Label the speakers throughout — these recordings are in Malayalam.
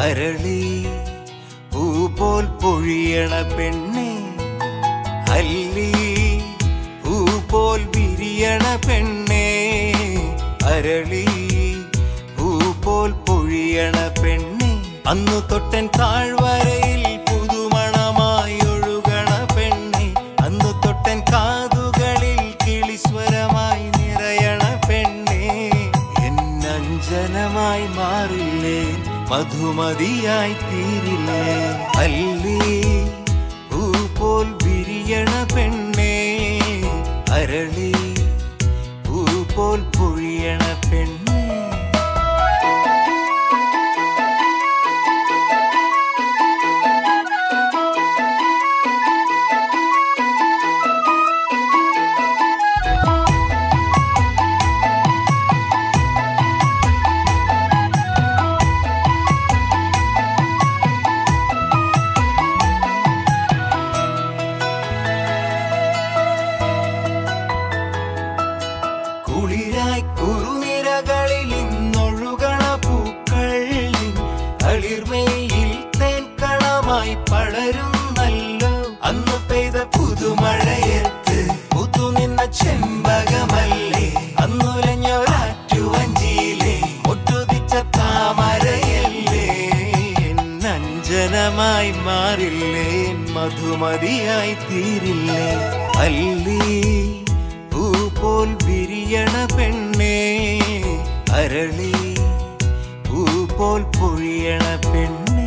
Speaker 1: അരളി പൂ പോൽ പൊഴിയണ പെണ്ണെ അല്ലി പൂ പോൽ വിരിയണ പെണ്ണെ അരളി പൂ പോൽ പൊഴിയണ പെണ്ണെ അന്നു തൊട്ടൻ താഴ്വരയിൽ പുതുമണമായി ഒഴുകണ പെണ്ണെ അന്നു തൊട്ടൻ കാതുകളിൽ കിളിസ്വരമായി നിറയണ പെണ്ണെ എന്നഞ്ജനമായി മാറില്ലേ മധുമതിയായി തീരില്ലേ അല്ലി പൂ പോൽ വിരിയണ പെണ്ണേ അരളി പൂ പോൽ പൊഴിയണ പെണ്ണേ കുളിരായി കുറുനിരകളിൽ ഇന്നൊഴുകണ പൂക്കൾ അളിർമയിൽ തേൻകളമായി പടരുന്നല്ലോ അന്ന് പെയ്ത പുതുമഴയത്ത് പുതുനിന്ന ചെമ്പകമല്ലേ അന്നുലഞ്ഞൊരാറ്റുവഞ്ചിയിലെ ഒട്ടുതിച്ച താമരയല്ലേ നഞ്ചനമായി മാറില്ലേ മധുമതിയായി തീരില്ലേ അല്ലി പൂ പോൽ വിരിയണ പെണ്ണേ അരളി പൂ പോൽ പൊഴിയണ പെണ്ണേ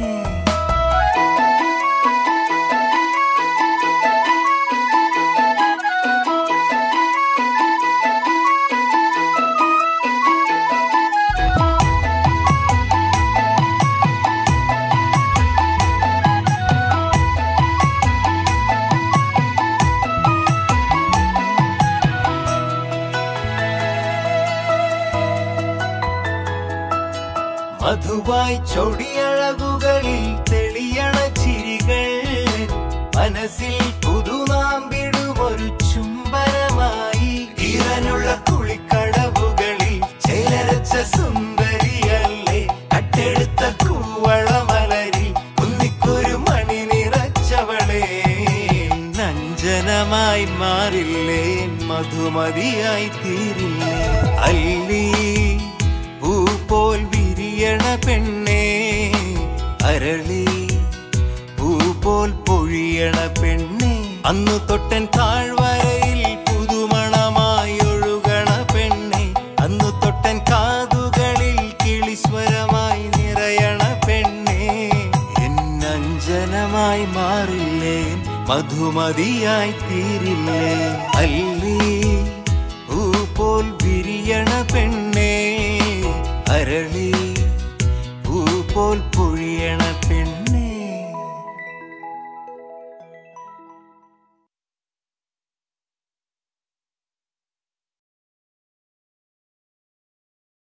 Speaker 1: മധുവായി ചൊടിയഴകുകളിൽ തെളിയണ ചിരികൾ മനസ്സിൽ പുതുനാമ്പിടുമൊരു ചുംബനമായി ഇരനുള്ള കുളിക്കടവുകളിൽ ചേലരച്ച സുന്ദരിയല്ലേ കട്ടെടുത്ത കൂവളമലരിൽ കുന്നിക്കൊരു മണി നിറച്ചവളെ നഞ്ചനമായി മാറില്ലേ മധുമതിയായി തീരില്ലേ അല്ലി പൂ പോൽ വിരിയണ പെണ്ണേ അരളി പൂ പോൽ പൊഴിയണ പെണ്ണേ അന്നു തൊട്ടൻ താഴ്വരയിൽ പുതുമണമായി ഒഴുകണ പെണ്ണേ അന്നു തൊട്ടൻ കാതുകളിൽ കിളിസ്വരമായി നിറയണ പെണ്ണേ എന്നഞ്ജനമായി മാറില്ലേ മധുമതിയായി തീരില്ലേ അല്ലി പൂ പോൽ വിരിയണ പെണ്ണേ അരളി പൂ പോൽ പൊഴി